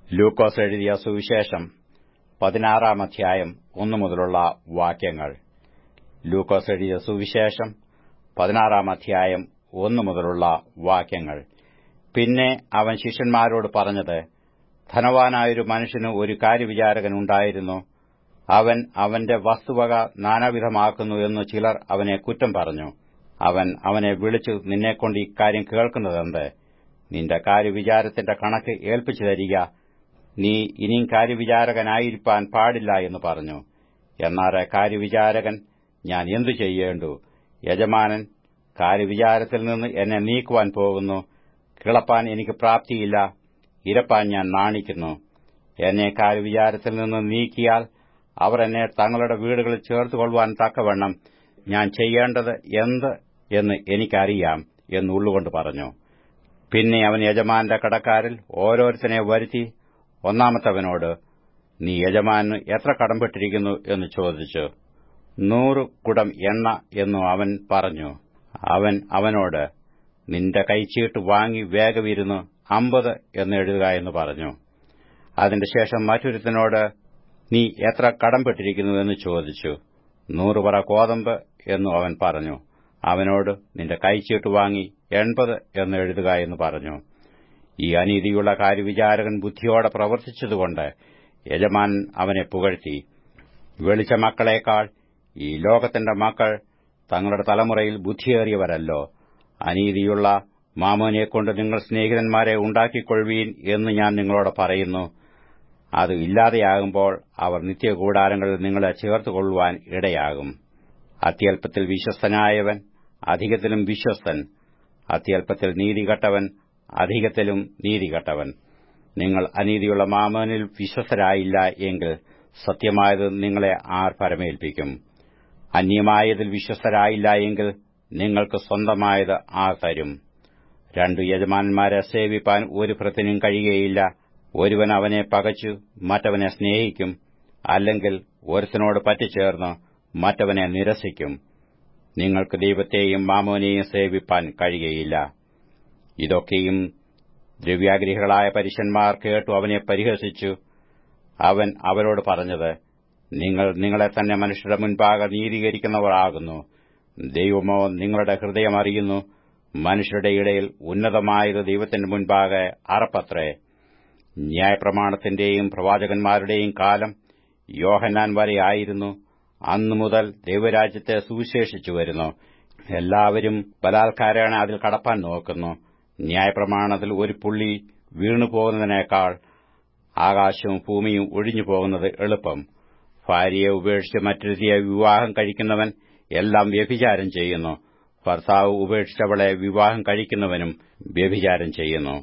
ലൂക്കോസ് എഴുതിയ സുവിശേഷം പതിനാറാം അധ്യായം ഒന്നു മുതലുള്ള വാക്യങ്ങൾ ലൂക്കോസ് എഴുതിയ സുവിശേഷം പതിനാറാം അധ്യായം ഒന്നു മുതലുള്ള വാക്യങ്ങൾ പിന്നെ അവൻ ശിഷ്യന്മാരോട് പറഞ്ഞത് ധനവാനായൊരു മനുഷ്യന് ഒരു കാര്യവിചാരകൻ ഉണ്ടായിരുന്നു അവൻ അവന്റെ വസ്തുവക നാനാവിധമാക്കുന്നു എന്ന് ചിലർ അവനെ കുറ്റം പറഞ്ഞു അവൻ അവനെ വിളിച്ചു നിന്നെക്കൊണ്ട് ഇക്കാര്യം കേൾക്കുന്നതെന്ത് നിന്റെ കാര്യവിചാരത്തിന്റെ കണക്ക് ഏൽപ്പിച്ചു തരിക നീ ഇനിയും കാര്യവിചാരകനായിരിക്കാൻ പാടില്ല എന്ന് പറഞ്ഞു എന്നാൽ കാര്യവിചാരകൻ ഞാൻ എന്തു ചെയ്യേണ്ടു യജമാനൻ കാര്യവിചാരത്തിൽ നിന്ന് എന്നെ നീക്കുവാൻ പോകുന്നു കിളപ്പാൻ എനിക്ക് പ്രാപ്തിയില്ല ഇരപ്പാൻ ഞാൻ നാണിക്കുന്നു എന്നെ കാര്യവിചാരത്തിൽ നിന്ന് നീക്കിയാൽ അവർ എന്നെ തങ്ങളുടെ വീടുകളിൽ ചേർത്തുകൊള്ളുവാൻ തക്കവണ്ണം ഞാൻ ചെയ്യേണ്ടത് എന്ത് എന്ന് എനിക്കറിയാം എന്നുള്ളുകൊണ്ട് പറഞ്ഞു പിന്നെ അവൻ യജമാന്റെ കടക്കാരിൽ ഓരോരുത്തനെ വരുത്തി ഒന്നാമത്തവനോട് നീ യജമാന് എത്ര കടംപെട്ടിരിക്കുന്നു എന്ന് ചോദിച്ചു നൂറ് കുടം എണ്ണ എന്നു അവൻ പറഞ്ഞു അവൻ അവനോട് നിന്റെ കൈച്ചീട്ട് വാങ്ങി വേഗമിരുന്ന് അമ്പത് എന്ന് എഴുതുക എന്ന് പറഞ്ഞു അതിന്റെ ശേഷം മറ്റൊരുത്തനോട് നീ എത്ര കടംപെട്ടിരിക്കുന്നു എന്ന് ചോദിച്ചു നൂറ് പറ കോതമ്പ് എന്നു അവൻ പറഞ്ഞു അവനോട് നിന്റെ കൈച്ചീട്ട് വാങ്ങി എൺപത് എന്ന് എഴുതുക എന്ന് പറഞ്ഞു ഈ അനീതിയുള്ള കാര്യവിചാരകൻ ബുദ്ധിയോടെ പ്രവർത്തിച്ചതുകൊണ്ട് യജമാൻ അവനെ പുകഴ്ത്തി വെളിച്ച മക്കളേക്കാൾ ഈ ലോകത്തിന്റെ മക്കൾ തങ്ങളുടെ തലമുറയിൽ ബുദ്ധിയേറിയവരല്ലോ അനീതിയുള്ള മാമോനെക്കൊണ്ട് നിങ്ങൾ സ്നേഹിതന്മാരെ ഉണ്ടാക്കിക്കൊള്ളുവീൻ എന്ന് ഞാൻ നിങ്ങളോട് പറയുന്നു അത് ഇല്ലാതെയാകുമ്പോൾ അവർ നിത്യകൂടാരങ്ങളിൽ നിങ്ങളെ ചേർത്തുകൊള്ളുവാൻ ഇടയാകും അത്യല്പത്തിൽ വിശ്വസ്തനായവൻ അധികത്തിലും വിശ്വസ്തൻ അത്യല്പത്തിൽ നീതികെട്ടവൻ അധികത്തിലും നീതികെട്ടവൻ നിങ്ങൾ അനീതിയുള്ള മാമോനിൽ വിശ്വസ്തരായില്ല എങ്കിൽ സത്യമായത് നിങ്ങളെ ആർ പരമേൽപ്പിക്കും അന്യമായതിൽ വിശ്വസ്തരായില്ല എങ്കിൽ നിങ്ങൾക്ക് സ്വന്തമായത് ആർ തരും രണ്ടു യജമാനന്മാരെ സേവിപ്പാൻ ഒരു ഭൃത്തിനും കഴിയുകയില്ല ഒരുവൻ അവനെ പകച്ചു മറ്റവനെ സ്നേഹിക്കും അല്ലെങ്കിൽ ഒരുത്തനോട് പറ്റിച്ചേർന്ന് മറ്റവനെ നിരസിക്കും നിങ്ങൾക്ക് ദൈവത്തെയും മാമോനെയും സേവിപ്പാൻ കഴിയുകയില്ല ഇതൊക്കെയും ദ്രവ്യാഗ്രഹികളായ പരീശന്മാർ കേട്ടു അവനെ പരിഹസിച്ചു അവൻ അവരോട് പറഞ്ഞത് നിങ്ങൾ നിങ്ങളെ തന്നെ മനുഷ്യരുടെ മുൻപാകെ നീതീകരിക്കുന്നവരാകുന്നു ദൈവമോ നിങ്ങളുടെ ഹൃദയം അറിയുന്നു മനുഷ്യരുടെ ഇടയിൽ ഉന്നതമായത് ദൈവത്തിന്റെ മുൻപാകെ അറപ്പത്രേ ന്യായപ്രമാണത്തിന്റെയും പ്രവാചകന്മാരുടെയും കാലം യോഹന്നാൻ വരെ ആയിരുന്നു അന്നു മുതൽ ദൈവരാജ്യത്തെ സുവിശേഷിച്ചു വരുന്നു എല്ലാവരും ബലാത്കാരേണ അതിൽ കടപ്പാൻ നോക്കുന്നു ന്യായപ്രമാണത്തിൽ ഒരു പുള്ളി വീണുപോകുന്നതിനേക്കാൾ ആകാശവും ഭൂമിയും ഒഴിഞ്ഞു പോകുന്നത് എളുപ്പം ഭാര്യയെ ഉപേക്ഷിച്ച് മറ്റൊരുത്തിയെ വിവാഹം കഴിക്കുന്നവൻ എല്ലാം വ്യഭിചാരം ചെയ്യുന്നു ഭർത്താവ് ഉപേക്ഷിച്ചവളെ വിവാഹം കഴിക്കുന്നവനും വ്യഭിചാരം ചെയ്യുന്നു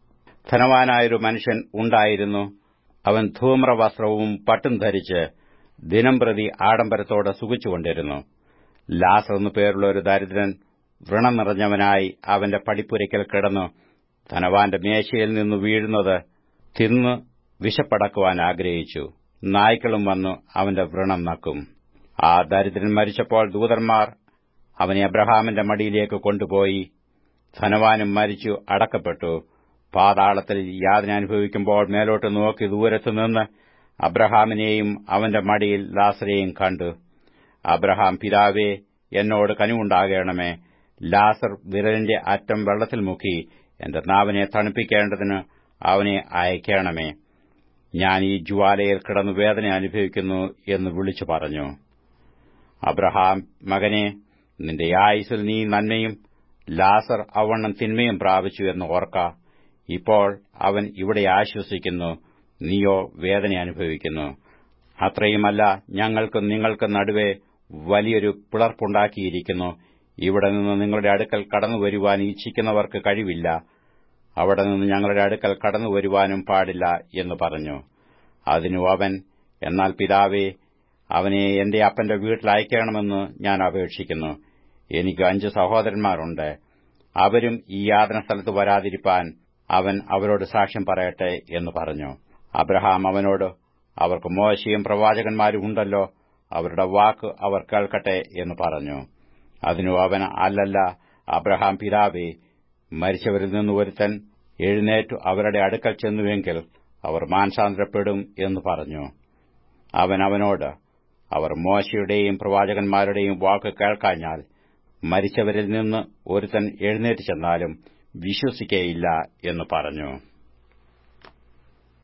ധനവാനായൊരു മനുഷ്യൻ ഉണ്ടായിരുന്നു അവൻ ധൂമ്രവസ്ത്രവും പട്ടും ധരിച്ച് ദിനംപ്രതി ആഡംബരത്തോടെ സുഖിച്ചുകൊണ്ടിരുന്നു ലാസർ എന്നു പേരുള്ള ഒരു ദരിദ്രൻ വ്രണം നിറഞ്ഞവനായി അവന്റെ പടിപ്പുരയ്ക്കൽ കിടന്നു ധനവാന്റെ മേശയിൽ നിന്ന് വീഴുന്നത് തിന്ന് വിശപ്പടക്കുവാൻ ആഗ്രഹിച്ചു നായ്ക്കളും വന്നു അവന്റെ വ്രണം നക്കും ആ ദരിദ്രൻ മരിച്ചപ്പോൾ ദൂതന്മാർ അവനെ അബ്രഹാമിന്റെ മടിയിലേക്ക് കൊണ്ടുപോയി ധനവാനും മരിച്ചു അടക്കപ്പെട്ടു പാതാളത്തിൽ യാതന അനുഭവിക്കുമ്പോൾ മേലോട്ട് നോക്കി ദൂരത്തു നിന്ന് അബ്രഹാമിനെയും അവന്റെ മടിയിൽ ലാസരെയും കണ്ടു അബ്രഹാം പിതാവേ എന്നോട് കനിവുണ്ടാകണമേ ലാസർ വിരലിന്റെ അറ്റം വെള്ളത്തിൽ മുക്കി എന്റെ നാവിനെ തണുപ്പിക്കേണ്ടതിന് അവനെ അയക്കണമേ ഞാൻ ഈ ജ്വാലയിൽ കിടന്നു വേദന അനുഭവിക്കുന്നു എന്ന് വിളിച്ചു പറഞ്ഞു അബ്രഹാം മകനെ നിന്റെ ആയുസിൽ നീ നന്മയും ലാസർ അവണ്ണം തിന്മയും പ്രാപിച്ചു എന്ന് ഓർക്ക ഇപ്പോൾ അവൻ ഇവിടെ ആശ്വസിക്കുന്നു നീയോ വേദന അനുഭവിക്കുന്നു അത്രയുമല്ല ഞങ്ങൾക്കും നിങ്ങൾക്കും നടുവെ വലിയൊരു പിളർപ്പുണ്ടാക്കിയിരിക്കുന്നു ഇവിടെ നിന്ന് നിങ്ങളുടെ അടുക്കൽ കടന്നുവരുവാൻ ഇച്ഛിക്കുന്നവർക്ക് കഴിവില്ല അവിടെ നിന്ന് ഞങ്ങളുടെ അടുക്കൽ കടന്നുവരുവാനും പാടില്ല എന്ന് പറഞ്ഞു അതിനു അവൻ എന്നാൽ പിതാവേ അവനെ എന്റെ അപ്പന്റെ വീട്ടിൽ അയക്കണമെന്ന് ഞാൻ അപേക്ഷിക്കുന്നു എനിക്ക് അഞ്ച് സഹോദരന്മാരുണ്ട് അവരും ഈ യാതന സ്ഥലത്ത് വരാതിരിപ്പാൻ അവൻ അവരോട് സാക്ഷ്യം പറയട്ടെ എന്ന് പറഞ്ഞു അബ്രഹാം അവനോട് അവർക്ക് മോശയും പ്രവാചകന്മാരും ഉണ്ടല്ലോ അവരുടെ വാക്ക് അവർ കേൾക്കട്ടെ എന്ന് പറഞ്ഞു അതിനു അവൻ അല്ലല്ല അബ്രഹാം പിതാവേ മരിച്ചവരിൽ നിന്ന് ഒരുത്തൻ എഴുന്നേറ്റു അവരുടെ അടുക്കൽ ചെന്നുവെങ്കിൽ അവർ മാനസാന്തരപ്പെടും എന്ന് പറഞ്ഞു അവൻ അവനോട് അവർ മോശയുടെയും പ്രവാചകന്മാരുടെയും വാക്ക് കേൾക്കാഞ്ഞാൽ മരിച്ചവരിൽ നിന്ന് ഒരുത്തൻ എഴുന്നേറ്റ് ചെന്നാലും വിശ്വസിക്കയില്ല എന്ന് പറഞ്ഞു